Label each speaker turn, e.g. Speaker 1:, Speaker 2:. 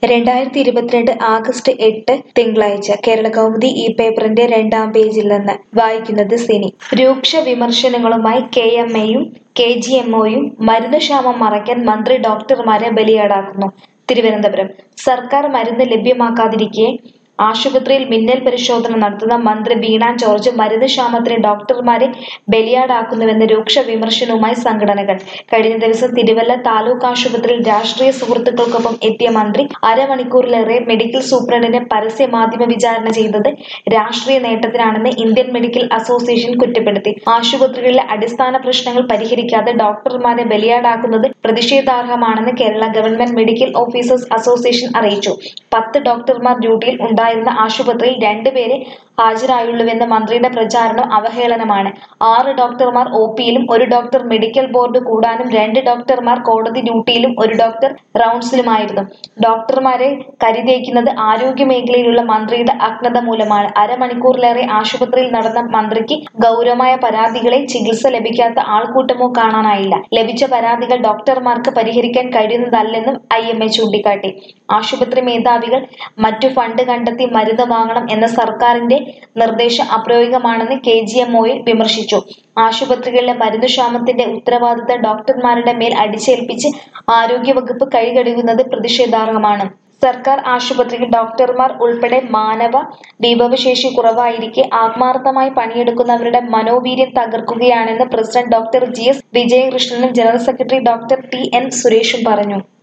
Speaker 1: രണ്ടായിരത്തി ഇരുപത്തിരണ്ട് ആഗസ്റ്റ് എട്ട് തിങ്കളാഴ്ച കേരള കൗമുദി ഈ പേപ്പറിന്റെ രണ്ടാം പേജിൽ നിന്ന് വായിക്കുന്നത് സിനി രൂക്ഷ വിമർശനങ്ങളുമായി കെ എം എയും കെ ജി എം ഒയും മരുന്ന് ക്ഷാമം മറയ്ക്കാൻ മന്ത്രി ഡോക്ടർമാരെ ബലിയാടാക്കുന്നു തിരുവനന്തപുരം സർക്കാർ മരുന്ന് ലഭ്യമാക്കാതിരിക്കെ ആശുപത്രിയിൽ മിന്നൽ പരിശോധന നടത്തുന്ന മന്ത്രി വീണ ജോർജ് മരുന്ന് ക്ഷാമത്തിന് ഡോക്ടർമാരെ ബലിയാടാക്കുന്നുവെന്ന് രൂക്ഷ വിമർശനവുമായി സംഘടനകൾ കഴിഞ്ഞ ദിവസം തിരുവല്ല താലൂക്ക് ആശുപത്രിയിൽ രാഷ്ട്രീയ സുഹൃത്തുക്കൾക്കൊപ്പം എത്തിയ മന്ത്രി അരമണിക്കൂറിലേറെ മെഡിക്കൽ സൂപ്രണ്ടിനെ പരസ്യ മാധ്യമ വിചാരണ ചെയ്തത് രാഷ്ട്രീയ നേട്ടത്തിനാണെന്ന് ഇന്ത്യൻ മെഡിക്കൽ അസോസിയേഷൻ കുറ്റപ്പെടുത്തി ആശുപത്രികളിലെ അടിസ്ഥാന പ്രശ്നങ്ങൾ പരിഹരിക്കാതെ ഡോക്ടർമാരെ ബലിയാടാക്കുന്നത് പ്രതിഷേധാർഹമാണെന്ന് Kerala government medical officers association അറിയിച്ചു പത്ത് ഡോക്ടർമാർ ഡ്യൂട്ടിയിൽ ഉണ്ടായിരുന്ന ആശുപത്രിയിൽ രണ്ടുപേരെ ഹാജരായുള്ളൂവെന്ന മന്ത്രിയുടെ പ്രചാരണം അവഹേളനമാണ് ആറ് ഡോക്ടർമാർ ഒ പിയിലും ഒരു ഡോക്ടർ മെഡിക്കൽ ബോർഡ് കൂടാനും രണ്ട് ഡോക്ടർമാർ കോടതി ഡ്യൂട്ടിയിലും ഒരു ഡോക്ടർ റൗണ്ട്സിലുമായിരുന്നു ഡോക്ടർമാരെ കരിതേക്കുന്നത് ആരോഗ്യ മേഖലയിലുള്ള മന്ത്രിയുടെ അജ്ഞത മൂലമാണ് അരമണിക്കൂറിലേറെ ആശുപത്രിയിൽ നടന്ന മന്ത്രിക്ക് ഗൗരവമായ പരാതികളെ ചികിത്സ ലഭിക്കാത്ത ആൾക്കൂട്ടമോ കാണാനായില്ല ലഭിച്ച പരാതികൾ ഡോക്ടർമാർക്ക് പരിഹരിക്കാൻ കഴിയുന്നതല്ലെന്നും ഐ എം എ ചൂണ്ടിക്കാട്ടി ആശുപത്രി മേധാവികൾ മറ്റു ഫണ്ട് കണ്ടെത്തി മരുന്ന് വാങ്ങണം എന്ന സർക്കാരിന്റെ നിർദ്ദേശം അപ്രായോഗികമാണെന്ന് കെ ജി എം ഒയെ വിമർശിച്ചു ആശുപത്രികളിലെ മരുന്നുക്ഷാമത്തിന്റെ ഉത്തരവാദിത്തം ഡോക്ടർമാരുടെ മേൽ അടിച്ചേൽപ്പിച്ച് ആരോഗ്യവകുപ്പ് കൈകഴുകുന്നത് പ്രതിഷേധാർഹമാണ് സർക്കാർ ആശുപത്രിയിൽ ഡോക്ടർമാർ ഉൾപ്പെടെ മാനവ വിഭവശേഷി കുറവായിരിക്കെ ആത്മാർത്ഥമായി പണിയെടുക്കുന്നവരുടെ മനോവീര്യം തകർക്കുകയാണെന്ന് പ്രസിഡന്റ് ഡോക്ടർ ജി എസ് വിജയകൃഷ്ണനും general secretary doctor T N സുരേഷും പറഞ്ഞു